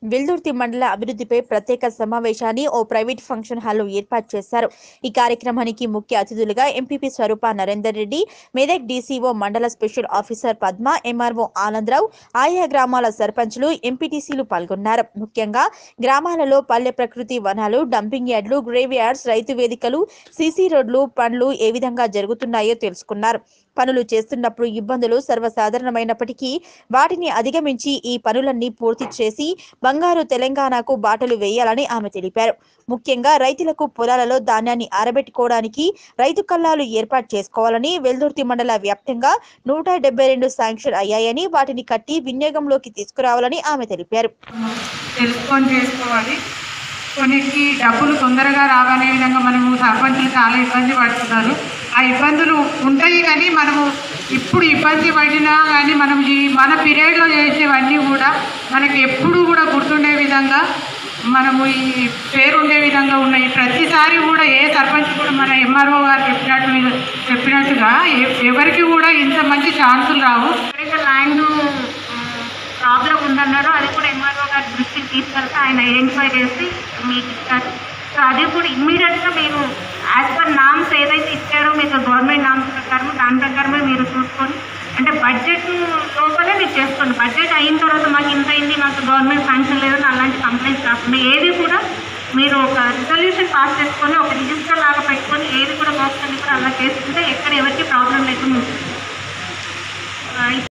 వెల్దుర్తి మండల అభివృద్ధిపై ప్రత్యేక సమావేశాన్ని ఓ ప్రైవేట్ ఫంక్షన్ హాల్లో ఏర్పాటు చేశారు ఈ కార్యక్రమానికి ముఖ్య అతిథులుగా ఎంపీపీ స్వరూప నరేందర్ రెడ్డి మెదక్ డీసీఓ మండల special officer Padma MRO Anandarao ఆయా గ్రామాల సర్పంచ్లు ఎంపీటీసీలు పాల్గొన్నారు ముఖ్యంగా గ్రామాలలో పల్లె ప్రకృతి వనాలు డంపింగ్ యార్డ్లు గ్రేవ్ యార్డ్స్ రైతు వేదికలు సీసీ రోడ్లు పనులు ఏ విధంగా జరుగుతున్నాయో తెలుసుకున్నారు పనులు చేస్తున్నప్పుడు ఇబ్బందులు సర్వసాధారణమైనప్పటికీ వాటిని అధిగమించి ఈ పనులన్నీ పూర్తి చేసి బంగారు తెలంగాణకు బాటలు వేయాలని ఆమె తెలిపారు ముఖ్యంగా రైతులకు పొలాలలో ధాన్యాన్ని ఆరబెట్టుకోవడానికి రైతు కల్లాలు ఏర్పాటు చేసుకోవాలని వెల్దుర్తి మండల వ్యాప్తంగా నూట డెబ్బై రెండు శాంక్షన్ అయ్యాయని వాటిని కట్టి వినియోగంలోకి తీసుకురావాలని ఆమె తెలిపారు తెలుసుకొని చేసుకోవాలి కొన్నిటికి డబ్బులు తొందరగా రావనే విధంగా మనము సర్పంచులు చాలా ఇబ్బంది పడుతున్నారు ఆ ఇబ్బందులు ఉంటాయి కానీ మనము ఇప్పుడు ఇబ్బంది పడినా కానీ మనం ఈ మన పీరియడ్లో చేసేవన్నీ కూడా మనకి ఎప్పుడూ కూడా గుర్తుండే విధంగా మనము ఈ పేరుండే విధంగా ఉన్నాయి ప్రతిసారి కూడా ఏ సర్పంచ్ కూడా మన ఎంఆర్ఓ గారు చెప్పినట్టు మీద చెప్పినట్టుగా ఎ- ఎవరికి కూడా ఇంత మంచి ఛాన్సులు రావు ఎవరైతే ల్యాండ్ ప్రాబ్లం ఉందన్నారో అది కూడా ఎంఆర్ఓ గారి దృష్టికి తీసుకెళ్తే ఆయన ఐడెంటిఫై చేసి మీకు ఇస్తారు సో అది కూడా ఇమ్మీడియట్గా మీరు యాజ్ పర్ నామ్స్ ఏదైతే ఇచ్చారో మీకు గవర్నమెంట్ నామ్స్ ప్రకారం దాని ప్రకారమే మీరు చూసుకొని అంటే బడ్జెట్ లోపలే మీరు చేసుకోండి బడ్జెట్ అయిన తర్వాత మాకు ఇంత అయింది మాకు గవర్నమెంట్ శాంక్షన్ లేదని అలాంటి కంప్లైంట్స్ కాకుండా ఏది కూడా మీరు ఒక రిజల్యూషన్ పాస్ చేసుకొని ఒక రిజిస్టర్ లాగా పెట్టుకొని ఏది కూడా గవర్నమెంట్ కూడా అలా చేసుకుంటే ఎక్కడ ఎవరికి ప్రాబ్లం లేకుండా ఉంటుంది